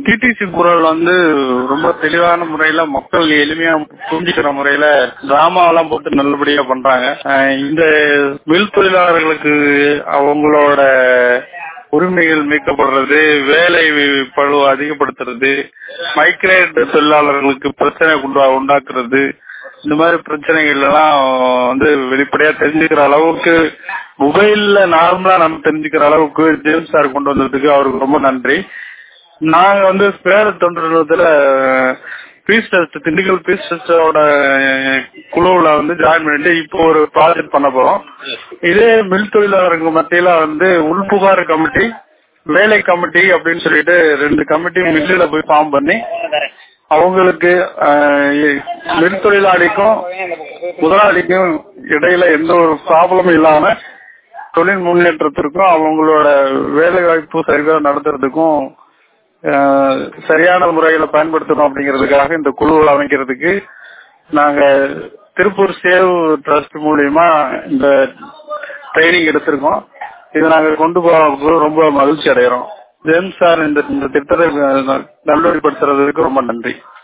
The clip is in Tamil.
டிடிசி குரல் வந்து ரொம்ப தெளிவான முறையில மக்கள் எளிமையா புரிஞ்சுக்கிற முறையில டிராமாவெல்லாம் போட்டு நல்லபடியா பண்றாங்க அஹ் இந்த மில் தொழிலாளர்களுக்கு அவங்களோட உரிமைகள் மீட்கப்படுறது வேலை பழு அதிகப்படுத்துறது மைக்ரேட் தொழிலாளர்களுக்கு பிரச்சனை உண்டா உண்டாக்குறது இந்த மாதிரி பிரச்சனைகள் எல்லாம் வந்து வெளிப்படையா தெரிஞ்சுக்கிற அளவுக்கு மொபைல்ல நார்மலா நம்ம தெரிஞ்சுக்கிற அளவுக்கு ஜேம்ஸ் சார் கொண்டு வந்ததுக்கு அவருக்கு ரொம்ப நன்றி நாங்க வந்து பேர தொண்டர்ல பீஸ் டெஸ்ட் திண்டுக்கல் பீஸ் டெஸ்டோட குழுவுல வந்து ஜாயின் பண்ணிட்டு இப்போ ஒரு ப்ராஜெக்ட் பண்ண போறோம் இதே மில் தொழிலாளர்கள் மத்தியில வந்து உள்புகார் கமிட்டி வேலை கமிட்டி அப்படின்னு சொல்லிட்டு ரெண்டு கமிட்டி மில்லில் போய் ஃபார்ம் பண்ணி அவங்களுக்கு மின் தொழிலாளிக்கும் முதலாளிக்கும் இடையில எந்த ஒரு ப்ராப்ளமும் இல்லாம தொழில் முன்னேற்றத்திற்கும் அவங்களோட வேலை வாய்ப்பு சரிவர நடத்துறதுக்கும் சரியான முறையில பயன்படுத்தணும் அப்படிங்கிறதுக்காக இந்த குழு அமைக்கிறதுக்கு நாங்க திருப்பூர் சேவ் ட்ரஸ்ட் மூலியமா இந்த ட்ரைனிங் எடுத்திருக்கோம் இதை நாங்க கொண்டு போக ரொம்ப மகிழ்ச்சி அடைகிறோம் ஜேம்ஸ் சார் இந்த திட்டத்தை நல்வழிப்படுத்துறதுக்கு ரொம்ப நன்றி